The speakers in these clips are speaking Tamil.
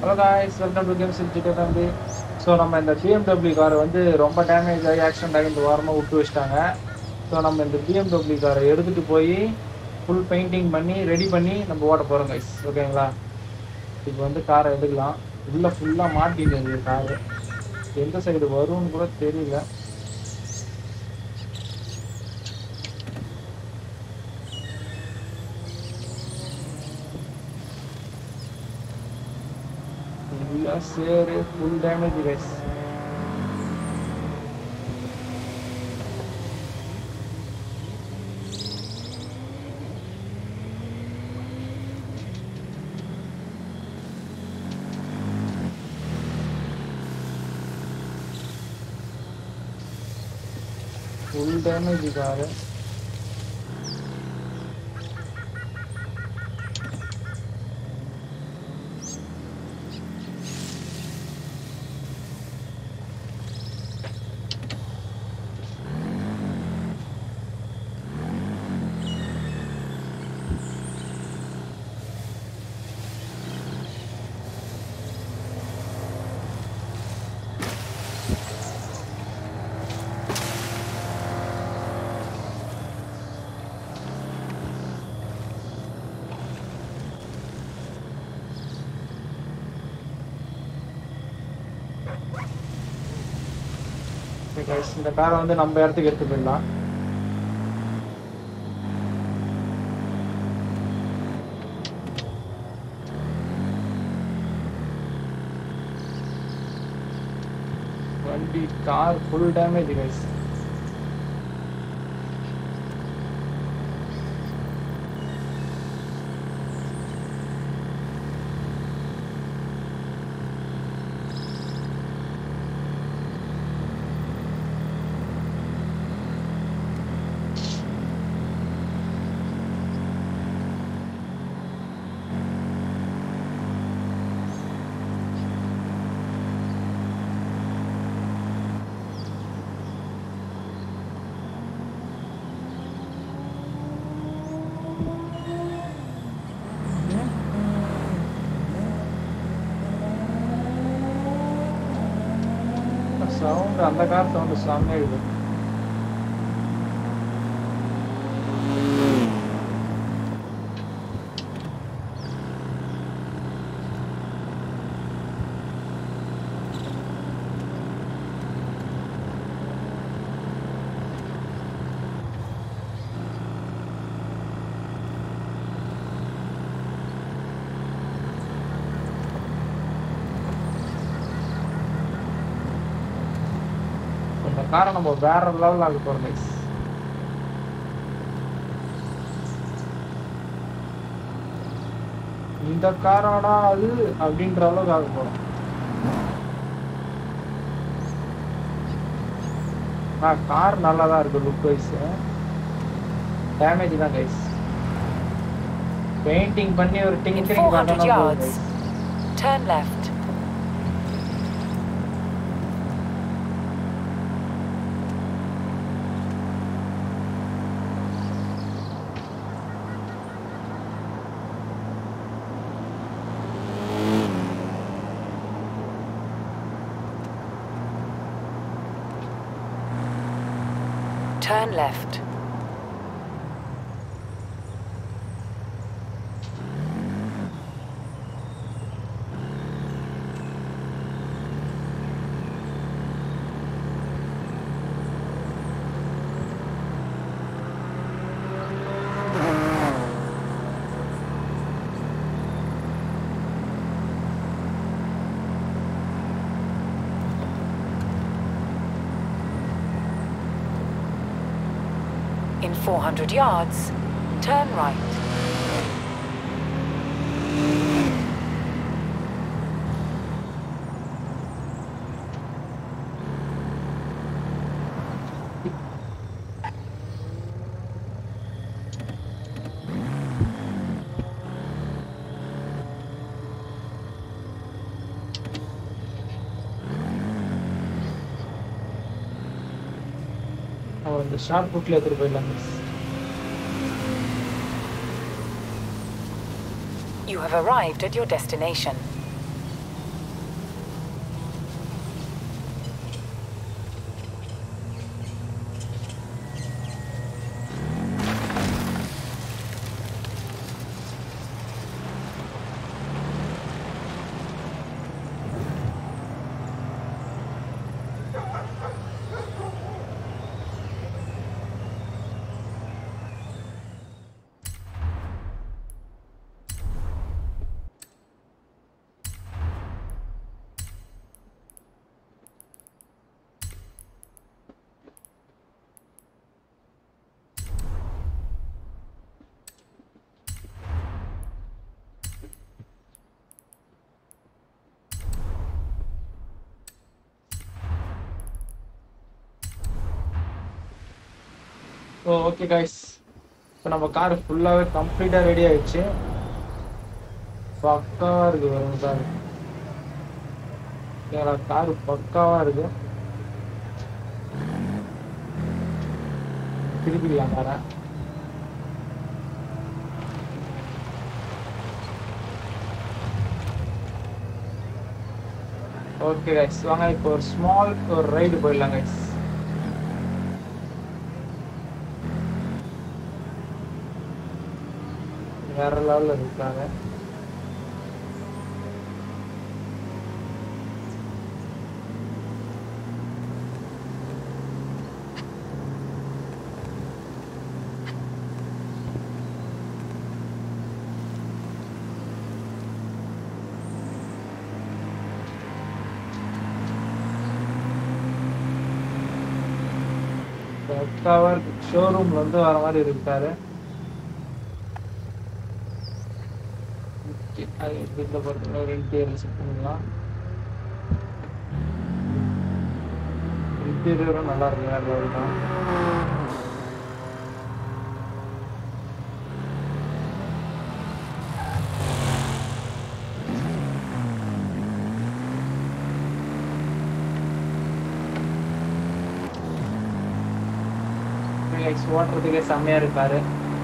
Hello guys welcome to games GD family so நம்ம இந்த பிஎம்டபிள்யூ கார் வந்து ரொம்ப டேமேஜ் ஆகி ஆக்சிடென்ட் ஆகி இந்த வாரமாக விட்டு வச்சிட்டாங்க ஸோ நம்ம இந்த பிஎம்டபிள்யூ காரை எடுத்துகிட்டு போய் ஃபுல் பெயிண்டிங் பண்ணி ரெடி பண்ணி நம்ம ஓட்ட போகிறோம் கைஸ் ஓகேங்களா இப்போ வந்து காரை எடுக்கலாம் உள்ளே ஃபுல்லாக மாட்டிங்க காரு எந்த சைடு வரும்னு கூட தெரியல ஃபுல்லாக சேரு full damage guys full damage car Okay guys, இந்த காரை வந்து நம்ம இடத்துக்கு எடுத்து போயிடலாம் வண்டி car full damage guys sound அந்த கார் சவுண்ட் செம்மையா இது இந்த காரை நம்ம வேற லெவல் ஆக போறோம் guys. இந்த காராடா அது அப்படின்ற அளவுக்கு ஆக போறோம் கார் நல்லா தான் இருக்கு லுக் வைஸ் டேமேஜ் தான் கைஸ் பெயிண்டிங் பண்ணி ஒரு In டிங்கரிங் 400 பண்ணணும் yards, turn left. Turn left. In 400 yards, turn right. அவன் இந்த ஷார்ட் புட்ல எடுத்துட்டு போயிடலாம் guys. You have arrived at your destination. So okay guys இப்போ நம்ம கார் ஃபுல்லாகவே கம்ப்ளீட்டாக ரெடி ஆயிடுச்சு பக்காவாக இருக்கு வரும் கார் ஓகேங்களா கார் பக்காவாக இருக்கு திருப்பிக்கலாம் காரை ஓகே கைஸ் வாங்க இப்போ ஒரு ஸ்மால் ஒரு ரைடு போயிடலாம் கைஸ் வேற லெவலில் இருக்காங்க பக்காவா இருக்கு ஷோரூம்ல இருந்து வர மாதிரி இருக்காரு Okay, அது இந்த படத்துல ஒரு இன்டீரியர் செட் பண்ணலாம் இன்டீரியரும் நல்லா இருக்கு வேற level தான் ரிலாக்ஸ் ஓட்டுறதுக்கே செம்மையா இருக்காரு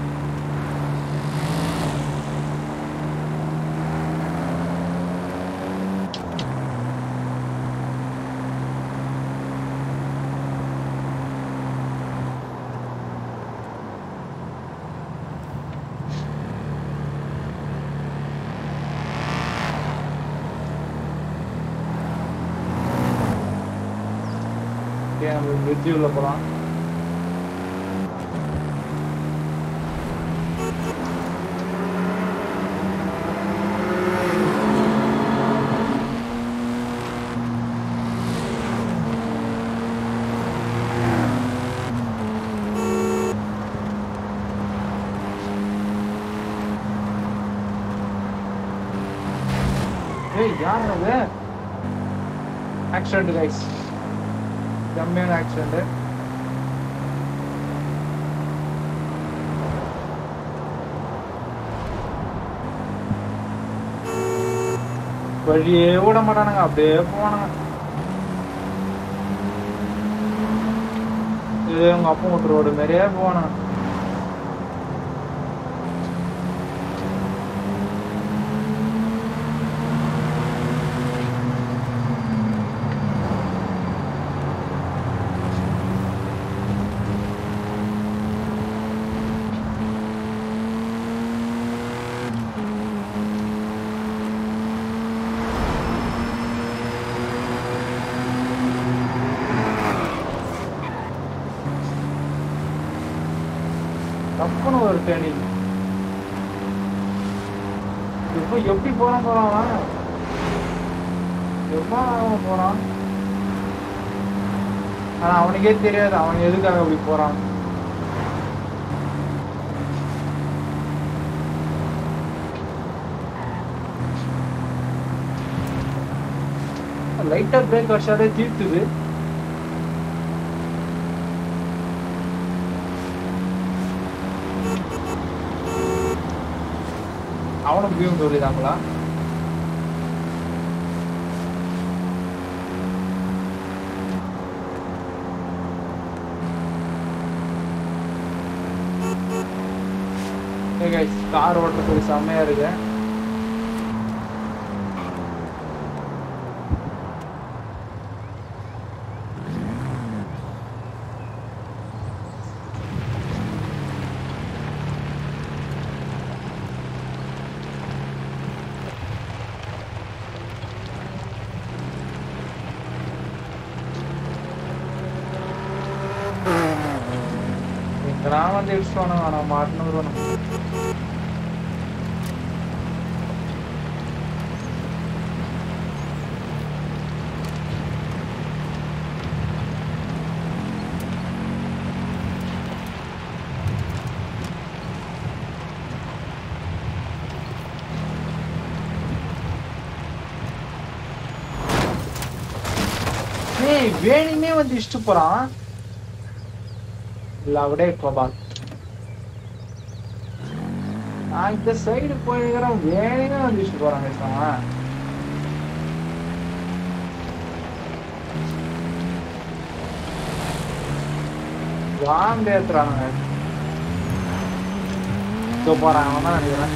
ஓகே நம்ம பிரிட்ஜ் உள்ள போலாம் ஏய் யார் அது ஆக்சிடென்ட் கைஸ் செம்மையான ஆக்சிடென்ட் வழியே விட மாட்டானுங்க அப்படியே போவானுங்க இது உங்க அப்பா விட்டு ரோடு மாதிரியே போவானுங்க தப்புன்னு ஒரு தேனி இப்போ எப்படி போறான் போறான் அவன்? எப்ப அவன் போறான் ஆனா அவனுக்கே தெரியாது அவன் எதுக்காக அப்படி போறான் லைட்டா பிரேக் வச்சாலே தீர்த்துது அவனும் பியூம் சொல்லிதாங்களா கார் ஓட்டுறதுக்கு செம்மையா இருக்கு எங்கடா வந்து இடிச்சுவானு நான் மாட்டினது வேணும் ஏய் வேணுமே வந்து இஷ்டு போறான் லவ்டே கோபால் நான் இந்த சைடு போயிருக்கிறேன் வேணுங்க வந்துச்சு போறாங்க அவன் வாங்க ஏத்துறானுங்க இதோ போறான் அவன் தான் நினைக்கிறேன்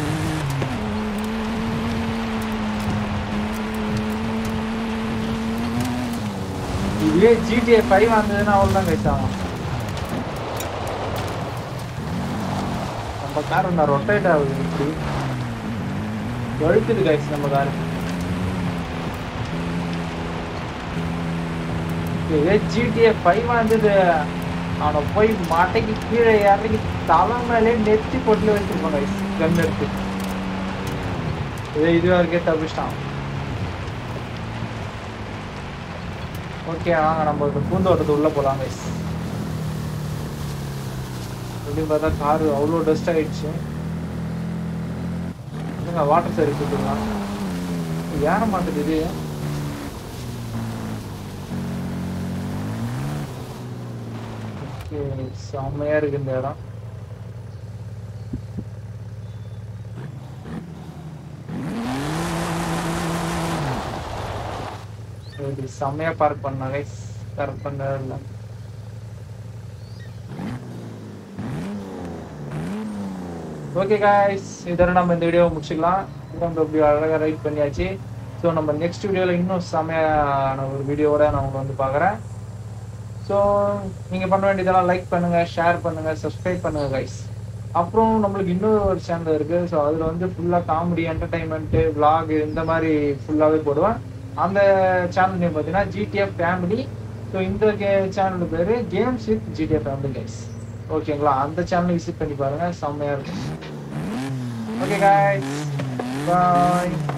இதுவே ஜிடிஏ ஃபைவ் வந்ததுன்னா அவள் தான் கைசாகும் நம்ம கார் நான் ரொட்டேட் ஆகுது இப்படி வழுக்குது கைஸ் நம்ம கார் இதே ஜிடிஏ ஃபைவ் வந்தது அவனை போய் மட்டைக்கு கீழே இறங்கி தலை மேலே நெத்தி பொட்டில் வச்சிருப்பான் கைஸ் கன் எடுத்து இதே இது வரைக்கும் தப்பிச்சிட்டான் ஓகே வாங்க நம்ம இந்த பூந்தோட்டத்து உள்ள போலாம் கைஸ் எப்படின்னு பார்த்தா காரு அவ்வளோ டஸ்ட் ஆயிடுச்சு வாட்டர் சர்வீஸ் விட்டுருலாம் ஏற மாட்டேது இது Okay, செம்மையா இருக்கு இந்த இடம் இது செம்மையா பார்க் பண்ண கைஸ் கரெக்ட் பண்ண இல்லை ஓகே காய்ஸ் இதோட நம்ம இந்த வீடியோவை முடிச்சுக்கலாம் நம்ம இப்படி அழகாக ரைட் பண்ணியாச்சு ஸோ நம்ம நெக்ஸ்ட் வீடியோவில் இன்னும் செமையான ஒரு வீடியோவோட நான் உங்களை வந்து பார்க்குறேன் ஸோ நீங்கள் பண்ண வேண்டியதெல்லாம் லைக் பண்ணுங்கள் ஷேர் பண்ணுங்கள் சப்ஸ்கிரைப் பண்ணுங்கள் கைஸ் அப்புறம் நம்மளுக்கு இன்னொரு ஒரு சேனல் இருக்குது ஸோ அதில் வந்து ஃபுல்லாக காமெடி என்டர்டைன்மெண்ட்டு vlog இந்த மாதிரி ஃபுல்லாகவே போடுவேன் அந்த சேனல் நேம் பார்த்தீங்கன்னா ஜிடிஎஃப் ஃபேமிலி ஸோ இந்த கே சேனல் பேர் games with GTF family guys ஓகேங்களா அந்த சேனலை விசிட் பண்ணி பாருங்கள் செம்மையாக இருக்கும் ஓகே guys பாய்